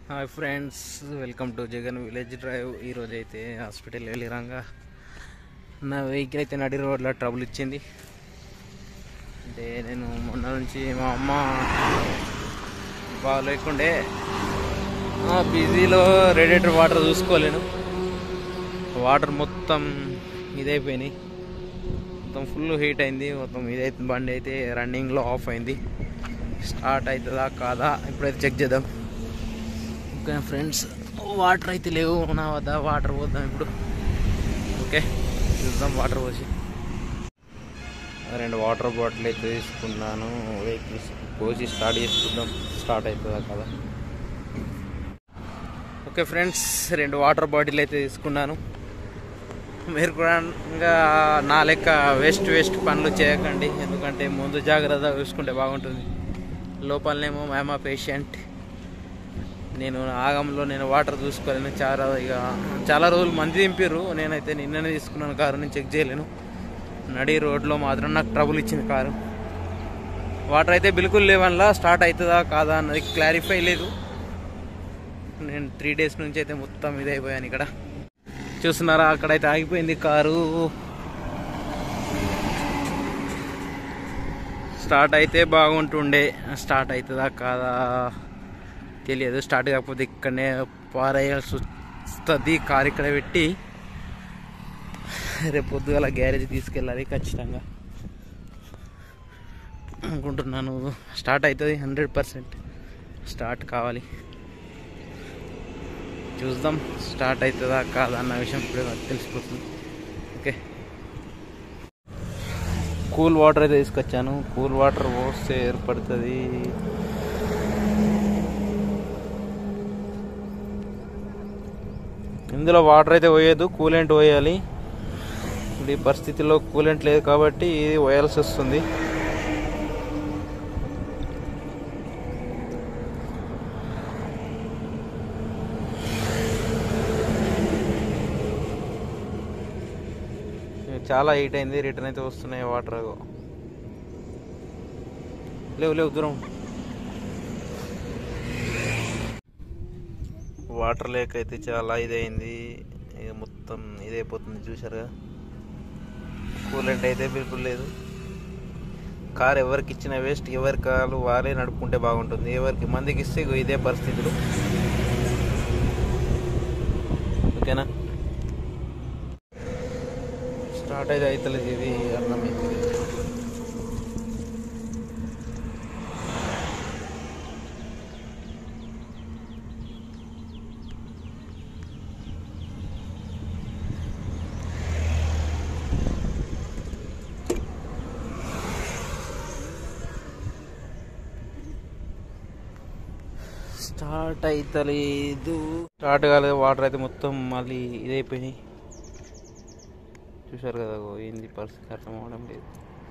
Hi friends welcome to Jagan village drive ఈరోజు అయితే hospital వెళ్ళిరాగా నా వెహికల్ అయితే నడి రోడ్లో ట్రబుల్ ఇచ్చింది అంటే నేను మొన్న నుంచి మా అమ్మ బాగలేకుండే బిజీలో రేడియేటర్ వాటర్ చూసుకోలేను వాటర్ మొత్తం ఇదైపోయినాయి మొత్తం ఫుల్ హీట్ అయింది మొత్తం ఇదైతే బండి అయితే రన్నింగ్లో ఆఫ్ అయింది స్టార్ట్ అవుతుందా కాదా ఇప్పుడైతే చెక్ చేద్దాం ఓకే ఫ్రెండ్స్ వాటర్ అయితే లేవు నా వద్ద వాటర్ పోద్దాం ఇప్పుడు ఓకే చూద్దాం వాటర్ పోసి రెండు వాటర్ బాటిల్ అయితే తీసుకున్నాను వెహికల్స్ పోసి స్టార్ట్ చేసుకుందాం స్టార్ట్ అవుతుందా కదా ఓకే ఫ్రెండ్స్ రెండు వాటర్ బాటిల్ అయితే తీసుకున్నాను మీరు కూడా ఇంకా నా లెక్క వేస్ట్ వేస్ట్ పనులు చేయకండి ఎందుకంటే ముందు జాగ్రత్త చూసుకుంటే బాగుంటుంది లోపలనేమో మేమా పేషెంట్ నేను ఆగంలో నేను వాటర్ చూసుకోలేను చాలా ఇక చాలా రోజులు మంది దింపారు నేనైతే నిన్ననే తీసుకున్నాను కారు నేను చెక్ చేయలేను నడి రోడ్లో మాత్రం నాకు ట్రబుల్ ఇచ్చింది కారు వాటర్ అయితే బిల్కుల్ లేవన్లా స్టార్ట్ అవుతుందా కాదా అన్నది క్లారిఫై లేదు నేను త్రీ డేస్ నుంచి అయితే మొత్తం ఇదైపోయాను ఇక్కడ చూస్తున్నారా అక్కడైతే ఆగిపోయింది కారు స్టార్ట్ అయితే బాగుంటుండే స్టార్ట్ అవుతుందా కాదా తెలియదు స్టార్ట్ కాకపోతే ఇక్కడనే పారేయాల్సి వస్తుంది కారు ఇక్కడ పెట్టి రేపు పొద్దుగల గ్యారేజ్ తీసుకెళ్ళాలి ఖచ్చితంగా అనుకుంటున్నాను స్టార్ట్ అవుతుంది హండ్రెడ్ పర్సెంట్ స్టార్ట్ కావాలి చూద్దాం స్టార్ట్ అవుతుందా కాదా అన్న విషయం ఇప్పుడు నాకు తెలిసిపోతుంది ఓకే కూల్ వాటర్ అయితే తీసుకొచ్చాను కూల్ వాటర్ పోస్తే ఏర్పడుతుంది ఇందులో వాటర్ అయితే పోయదు కూలెంట్ పోయాలి ఇప్పుడు ఈ పరిస్థితిలో కూలెంట్ లేదు కాబట్టి ఇది పోయాల్సి వస్తుంది చాలా హీట్ అయింది రిటర్న్ అయితే వస్తున్నాయి వాటర్ లేవు లేవు దూరం వాటర్ లేక్ అయితే చాలా ఇదైంది ఇక మొత్తం ఇదైపోతుంది చూసారుగా కూలెంట్ అయితే బిల్కుల్ లేదు కార్ ఎవరికి ఇచ్చిన వేస్ట్ ఎవరి కారు వారే నడుపుకుంటే బాగుంటుంది ఎవరికి మందికి ఇస్తే ఇగో ఇదే పరిస్థితులు ఓకేనా స్టార్ట్ అయితే అవుతలేదు ఇది అర్థమైంది స్టార్ట్ అవుతలేదు స్టార్ట్ కాలేదు వాటర్ అయితే మొత్తం మళ్ళీ ఇదైపోయినాయి చూసారు కదా ఓ ఏంది పరిస్థితి అర్థం అవడం లేదు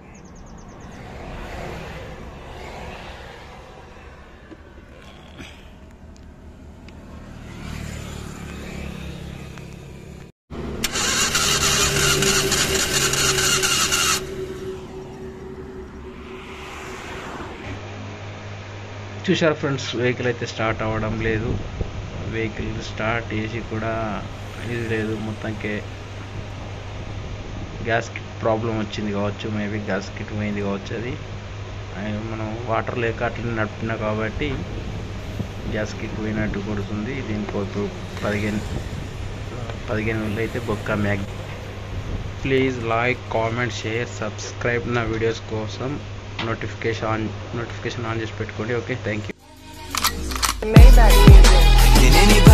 చూసారు ఫ్రెండ్స్ వెహికల్ అయితే స్టార్ట్ అవ్వడం లేదు వెహికల్ స్టార్ట్ చేసి కూడా ఇది లేదు మొత్తానికి గ్యాస్ కిట్ ప్రాబ్లం వచ్చింది కావచ్చు మేబీ గ్యాస్ కిట్ పోయింది కావచ్చు అది అండ్ మనం వాటర్ లేక అట్లనే నడుపుతున్నా కాబట్టి గ్యాస్ కిట్ పోయినట్టు కొడుతుంది దీనికి ఇప్పుడు పదిహేను పదిహేను వేలు అయితే బొక్క మ్యాగ్ please like comment share subscribe నా వీడియోస్ కోసం నోటిఫికేషన్ ఆన్ నోటిఫికేషన్ ఆన్ చేసి పెట్టుకోండి okay thank you Maybach music. Can anybody